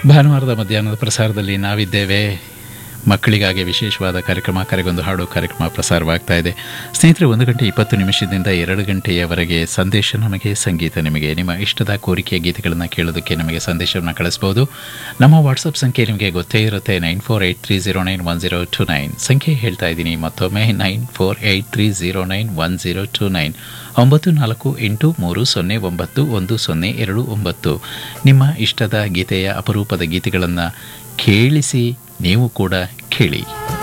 ಭಾನುವಾರದ ಮಧ್ಯಾಹ್ನದ ಪ್ರಸಾರದಲ್ಲಿ ನಾವಿದ್ದೇವೆ ಮಕ್ಕಳಿಗಾಗಿ ವಿಶೇಷವಾದ ಕಾರ್ಯಕ್ರಮ ಕರೆಗೊಂದು ಹಾಡು ಕಾರ್ಯಕ್ರಮ ಪ್ರಸಾರವಾಗ್ತಾ ಇದೆ ಸ್ನೇಹಿತರೆ ಒಂದು ಗಂಟೆ ಇಪ್ಪತ್ತು ನಿಮಿಷದಿಂದ ಎರಡು ಗಂಟೆಯವರೆಗೆ ಸಂದೇಶ ನಮಗೆ ಸಂಗೀತ ನಿಮಗೆ ನಿಮ್ಮ ಇಷ್ಟದ ಕೋರಿಕೆಯ ಗೀತೆಗಳನ್ನು ಕೇಳೋದಕ್ಕೆ ನಮಗೆ ಸಂದೇಶವನ್ನು ಕಳಿಸ್ಬೋದು ನಮ್ಮ ವಾಟ್ಸಪ್ ಸಂಖ್ಯೆ ನಿಮಗೆ ಗೊತ್ತೇ ಇರುತ್ತೆ nine four eight three zero nine one zero two nine ಸಂಖ್ಯೆ ಹೇಳ್ತಾ ಇದ್ದೀನಿ ಮತ್ತೊಮ್ಮೆ nine four eight three zero nine one zero two nine ಒಂಬತ್ತು ನಾಲ್ಕು ಎಂಟು ಮೂರು ಸೊನ್ನೆ ಒಂಬತ್ತು ಒಂದು ಸೊನ್ನೆ ಎರಡು ಒಂಬತ್ತು ನಿಮ್ಮ ಇಷ್ಟದ ಗೀತೆಯ ಅಪರೂಪದ ಗೀತೆಗಳನ್ನು ಕೇಳಿಸಿ ನೀವು ಕೂಡ ಕೇಳಿ